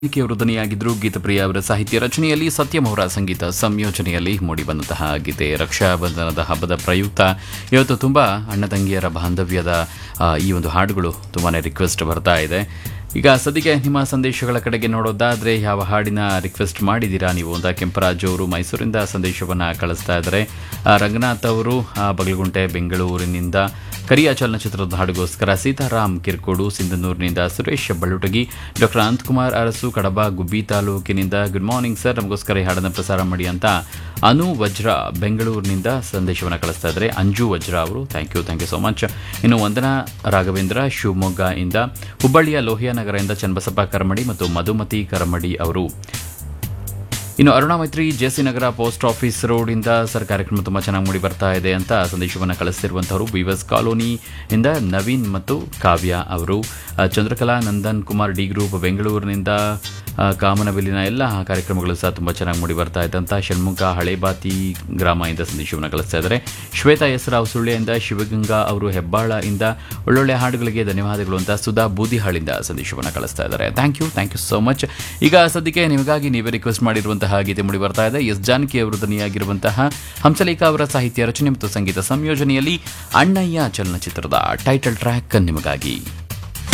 ಅವರು ಧ್ವನಿಯಾಗಿದ್ದರು ಗೀತಪ್ರಿಯ ಅವರ ಸಾಹಿತ್ಯ ರಚನೆಯಲ್ಲಿ ಸತ್ಯಂ ಅವರ ಸಂಗೀತ ಸಂಯೋಜನೆಯಲ್ಲಿ ಮೂಡಿಬಂದಂತಹ ಗೀತೆ ರಕ್ಷಾಬಂಧನದ ಹಬ್ಬದ ಪ್ರಯುಕ್ತ ಇವತ್ತು ತುಂಬ ಅಣ್ಣ ತಂಗಿಯರ ಬಾಂಧವ್ಯದ ಆ, ಈ ಒಂದು ಹಾಡುಗಳು ತುಂಬಾ ರಿಕ್ವೆಸ್ಟ್ ಬರ್ತಾ ಇದೆ ಈಗ ಸದ್ಯಕ್ಕೆ ನಿಮ್ಮ ಸಂದೇಶಗಳ ಕಡೆಗೆ ನೋಡೋದಾದ್ರೆ ಯಾವ ಹಾಡಿನ ರಿಕ್ವೆಸ್ಟ್ ಮಾಡಿದ್ದೀರಾ ನೀವು ಅಂತ ಕೆಂಪರಾಜು ಅವರು ಮೈಸೂರಿಂದ ಸಂದೇಶವನ್ನು ಕಳಿಸ್ತಾ ಇದ್ದಾರೆ ಆ, ರಂಗನಾಥ್ ಅವರು ಆ, ಬಗಲಗುಂಟೆ ಬೆಂಗಳೂರಿನಿಂದ ಕರಿಯ ಚಲನಚಿತ್ರದ ಹಾಡುಗೋಸ್ಕರ ಸೀತಾರಾಮ್ ಕಿರ್ಕೋಡು ಸಿಂಧನೂರಿನಿಂದ ಸುರೇಶ್ ಬಳ್ಳುಟಗಿ ಡಾಕ್ಟರ್ ಅನಂತಕುಮಾರ್ ಅರಸು ಕಡಬ ಗುಬ್ಬಿ ತಾಲೂಕಿನಿಂದ ಗುಡ್ ಮಾರ್ನಿಂಗ್ ಸರ್ ನಮಗೋಸ್ಕರ ಈ ಹಾಡನ್ನು ಪ್ರಸಾರ ಮಾಡಿ ಅಂತ ಅನು ವಜ್ರ ಬೆಂಗಳೂರಿನಿಂದ ಸಂದೇಶವನ್ನು ಕಳಿಸ್ತಾ ಇದ್ದಾರೆ ಅಂಜು ವಜ್ರ ಅವರು thank you thank you so much ಇನ್ನು ವಂದನಾ ರಾಘವೇಂದ್ರ ಶಿವಮೊಗ್ಗ ಇಂದ ಹುಬ್ಬಳ್ಳಿಯ ಲೋಹಿಯಾ ನಗರದಿಂದ ಚನ್ನಬಸಪ್ಪ ಕರಮಡಿ ಮತ್ತು ಮಧುಮತಿ ಕರಮಡಿ ಅವರು ಇನ್ನು Aruna Maitri JC Nagar post office ರೋಡಿಂದ ಸರ್ ಕಾರ್ಯಕ್ರಮ ತುಂಬ ಚೆನ್ನಾಗಿ ಮೂಡಿ ಬರ್ತಾ ಇದೆ ಅಂತ ಸಂದೇಶವನ್ನು ಕಳಿಸ್ತಿರುವಂಥವರು ಬಿವಸ್ ಕಾಲೋನಿ ಇಂದ ನವೀನ್ ಮತ್ತು ಕಾವ್ಯ ಅವರು ಆ, ಚಂದ್ರಕಲಾ ನಂದನ್ ಕುಮಾರ್ ಡಿ ಗ್ರೂಪ್ ಬೆಂಗಳೂರಿನಿಂದ ಆ, ಕಾಮನಬಿಲ್ಲಿನ ಎಲ್ಲ ಕಾರ್ಯಕ್ರಮಗಳು ಸಹ ತುಂಬ ಚೆನ್ನಾಗಿ ಮೂಡಿ ಬರ್ತಾ ಇದೆ ಅಂತ ಷಣ್ಮುಖ ಹಳೇಬಾತಿ ಗ್ರಾಮ ಇಂದ ಸಂದೇಶವನ್ನು ಕಳಿಸ್ತಾ ಇದ್ದಾರೆ ಶ್ವೇತಾ ಹೆಸರಾವ್ ಸುಳ್ಳೆಯಿಂದ ಶಿವಗಂಗಾ ಅವರು ಹೆಬ್ಬಾಳ ಇಂದ ಒಳ್ಳೊಳ್ಳೆ ಹಾಡುಗಳಿಗೆ ಧನ್ಯವಾದಗಳು ಅಂತ ಸುಧಾ ಬೂದಿಹಾಳಿಂದ ಸಂದೇಶವನ್ನು ಕಳಿಸ್ತಾ ಇದ್ದಾರೆ thank you thank you so much ಈಗ ಸದ್ಯಕ್ಕೆ ನಿಮಗಾಗಿ ನೀವೇ ರಿಕ್ವೆಸ್ಟ್ ಮಾಡಿರುವಂತಹ ಗೀತೆ ಮೂಡಿ ಬರ್ತಾ ಇದೆ ಎಸ್ ಜಾನಕಿ ಅವರು ಧ್ವನಿಯಾಗಿರುವಂತಹ ಹಂಸಲೇಖ ಅವರ ಸಾಹಿತ್ಯ ರಚನೆ ಮತ್ತು ಸಂಗೀತ ಸಂಯೋಜನೆಯಲ್ಲಿ ಅಣ್ಣಯ್ಯ ಚಲನಚಿತ್ರದ ಟೈಟಲ್ ಟ್ರ್ಯಾಕ್ ನಿಮಗಾಗಿ